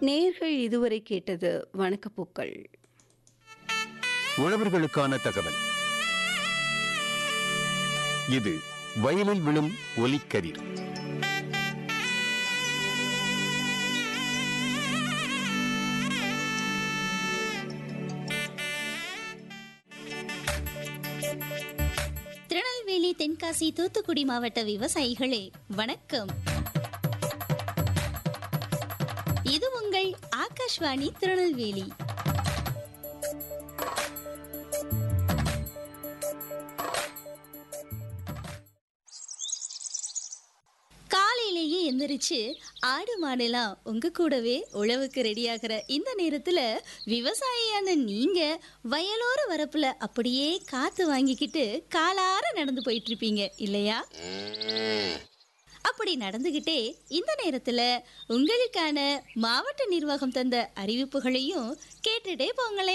நேர்கள் இதுவரை கேட்டது வணக்கப்பூக்கள் உழவர்களுக்கான தகவல் இது வயலில் விழும் ஒலிக்கதிர் திருநெல்வேலி தென்காசி தூத்துக்குடி மாவட்ட விவசாயிகளே வணக்கம் இது உங்கள் ஆகாஷ்வாணி திருநெல்வேலி காலையிலேயே எந்திரிச்சு ஆடு மாடெல்லாம் உங்க கூடவே உழவுக்கு ரெடியாகிற இந்த நேரத்துல விவசாயியான நீங்க வயலோர வரப்புல அப்படியே காத்து வாங்கிக்கிட்டு காலார நடந்து போயிட்டு இருப்பீங்க இல்லையா அப்படி நடந்துகிட்டே இந்த நேரத்துல உங்களுக்கான மாவட்ட நிர்வாகம் தந்த அறிவிப்புகளையும் கேட்டுட்டே போங்களே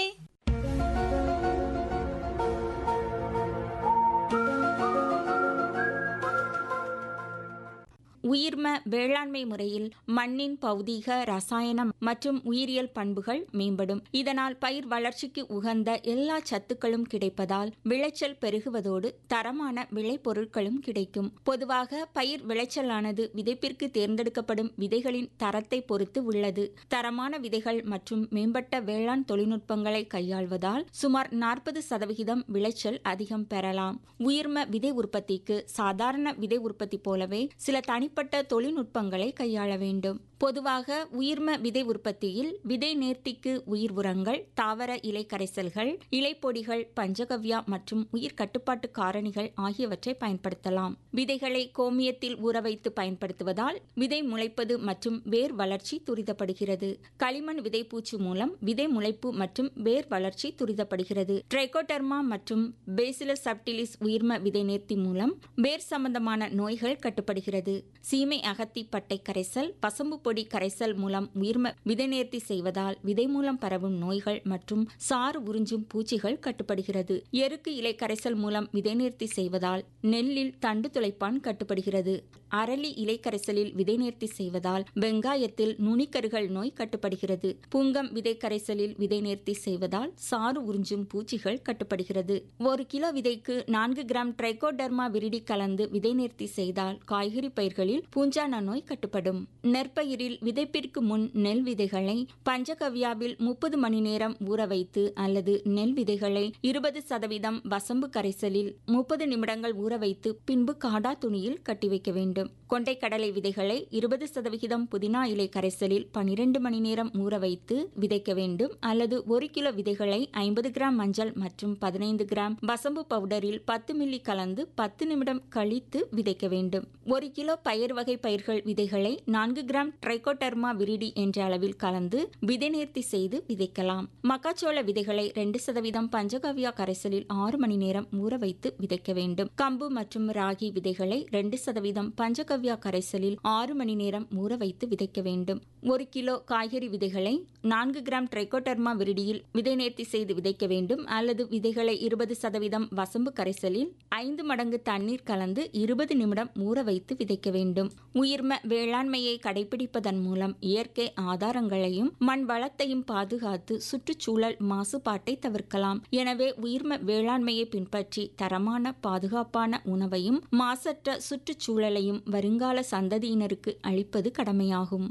உயிர்ம வேளாண்மை முறையில் மண்ணின் பௌதீக ரசாயனம் மற்றும் உயிரியல் பண்புகள் மேம்படும் இதனால் பயிர் வளர்ச்சிக்கு உகந்த எல்லா சத்துக்களும் கிடைப்பதால் விளைச்சல் பெருகுவதோடு தரமான விளைபொருட்களும் கிடைக்கும் பொதுவாக பயிர் விளைச்சலானது விதைப்பிற்கு தேர்ந்தெடுக்கப்படும் விதைகளின் தரத்தை பொறுத்து உள்ளது தரமான விதைகள் மற்றும் மேம்பட்ட வேளாண் தொழில்நுட்பங்களை கையாள்வதால் சுமார் நாற்பது சதவிகிதம் விளைச்சல் அதிகம் பெறலாம் உயிர்ம விதை உற்பத்திக்கு சாதாரண விதை உற்பத்தி போலவே சில தனிப்பட்ட தொழில்நுட்பங்களை கையாள வேண்டும் பொதுவாக உயிர்ம விதை உற்பத்தியில் விதை நேர்த்திக்கு உயிர் உரங்கள் தாவர இலை கரைசல்கள் இலைப்பொடிகள் பஞ்சகவ்யா மற்றும் உயிர் கட்டுப்பாட்டு காரணிகள் ஆகியவற்றை பயன்படுத்தலாம் விதைகளை கோமியத்தில் ஊற வைத்து பயன்படுத்துவதால் விதை முளைப்பது மற்றும் வேர் வளர்ச்சி துரிதப்படுகிறது களிமண் விதைப்பூச்சி மூலம் விதை முளைப்பு மற்றும் வேர் வளர்ச்சி துரிதப்படுகிறது ட்ரைகோடர்மா மற்றும் பேசிலஸ் சப்டிலிஸ் உயிர்ம விதை நேர்த்தி மூலம் வேர் சம்பந்தமான நோய்கள் கட்டுப்படுகிறது சீமை அகத்தி பட்டை கரைசல் பசம்பு பொடி கரைசல் மூலம் உயிர்ம விதை நேர்த்தி செய்வதால் விதை மூலம் பரவும் நோய்கள் மற்றும் சாறு உறிஞ்சும் பூச்சிகள் கட்டுப்படுகிறது எருக்கு இலை கரைசல் மூலம் விதை நேர்த்தி செய்வதால் நெல்லில் தண்டு துளைப்பான் கட்டுப்படுகிறது அரளி இலை கரைசலில் விதை நேர்த்தி செய்வதால் வெங்காயத்தில் நுனிக்கருகள் நோய் கட்டுப்படுகிறது புங்கம் விதை கரைசலில் விதை நேர்த்தி செய்வதால் சாறு உறிஞ்சும் பூச்சிகள் கட்டுப்படுகிறது ஒரு கிலோ விதைக்கு நான்கு கிராம் ட்ரைகோடர்மா விரிடி கலந்து விதை நேர்த்தி செய்தால் காய்கறி பயிர்களில் பூஞ்சான நோய் கட்டுப்படும் நெற்பயிரில் விதைப்பிற்கு முன் நெல் விதைகளை பஞ்சகவ்யாவில் முப்பது மணி நேரம் ஊற வைத்து அல்லது நெல் விதைகளை இருபது சதவீதம் வசம்பு கரைசலில் முப்பது நிமிடங்கள் ஊற வைத்து பின்பு காடா துணியில் கட்டி வைக்க வேண்டும் கொண்டைக்கடலை விதைகளை இருபது சதவிகிதம் புதினா இலை கரைசலில் பனிரெண்டு மணி நேரம் ஊற வைத்து விதைக்க வேண்டும் அல்லது ஒரு கிலோ விதைகளை ஐம்பது கிராம் மஞ்சள் மற்றும் பதினைந்து கிராம் வசம்பு பவுடரில் பத்து மில்லி கலந்து பத்து நிமிடம் கழித்து விதைக்க வேண்டும் ஒரு கிலோ பயிர் வகை பயிர்கள் விதைகளை நான்கு கிராம் ட்ரைகோடர்மா விரிடி என்ற அளவில் கலந்து விதை நேர்த்தி செய்து விதைக்கலாம் மக்காச்சோள விதைகளை ரெண்டு சதவீதம் பஞ்சகவ்யா கரைசலில் ஆறு மணி நேரம் ஊற வைத்து விதைக்க வேண்டும் கம்பு மற்றும் ராகி விதைகளை ரெண்டு சதவீதம் பஞ்சகவ்யா கரைசலில் ஆறு மணி நேரம் ஊற வைத்து விதைக்க வேண்டும் ஒரு கிலோ காய்கறி விதைகளை நான்கு கிராம் ட்ரைகோடர்மா விரிடியில் விதை நேர்த்தி செய்து விதைக்க வேண்டும் அல்லது விதைகளை இருபது சதவீதம் வசம்பு கரைசலில் ஐந்து மடங்கு தண்ணீர் கலந்து இருபது நிமிடம் ஊற வைத்து விதைக்க வேண்டும் உயிர்ம வேளாண்மையை கடைபிடிப்பதன் மூலம் இயற்கை ஆதாரங்களையும் மண் வளத்தையும் பாதுகாத்து சுற்றுச்சூழல் மாசுபாட்டை தவிர்க்கலாம் எனவே உயிர்ம வேளாண்மையை பின்பற்றி தரமான பாதுகாப்பான உணவையும் மாசற்ற சுற்றுச்சூழலையும் வருங்கால சந்ததியினருக்கு அளிப்பது கடமையாகும்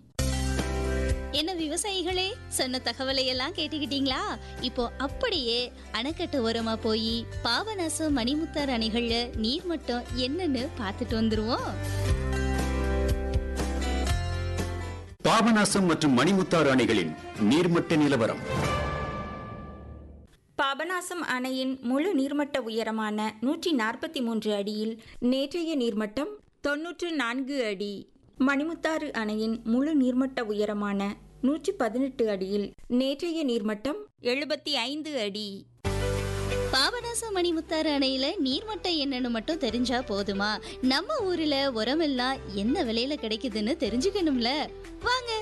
என்ன விவசாயிகளே சொன்ன தகவலை எல்லாம் கேட்டுக்கிட்டீங்களா இப்போ அப்படியே அணைக்கட்டு ஓரமா போய் பாபநாசம் மணிமுத்தார் அணைகள்ல நீர் மட்டம் என்னன்னு பார்த்துட்டு வந்துருவோம் பாபநாசம் மற்றும் மணிமுத்தாறு அணைகளின் நீர்மட்ட நிலவரம் பாபநாசம் அணையின் முழு நீர்மட்ட உயரமான நூற்றி நாற்பத்தி மூன்று அடியில் நேற்றைய நீர்மட்டம் தொன்னூற்று நான்கு அடி மணிமுத்தாறு அணையின் முழு நீர்மட்ட உயரமான நூற்றி பதினெட்டு அடியில் நேற்றைய நீர்மட்டம் எழுபத்தி ஐந்து அடி பாபநாசம் மணிமுத்தாறு அணையில நீர்மட்டம் என்னன்னு மட்டும் தெரிஞ்சா போதுமா நம்ம ஊர்ல உரமெல்லாம் என்ன விலையில கிடைக்குதுன்னு தெரிஞ்சுக்கணும்ல வாங்க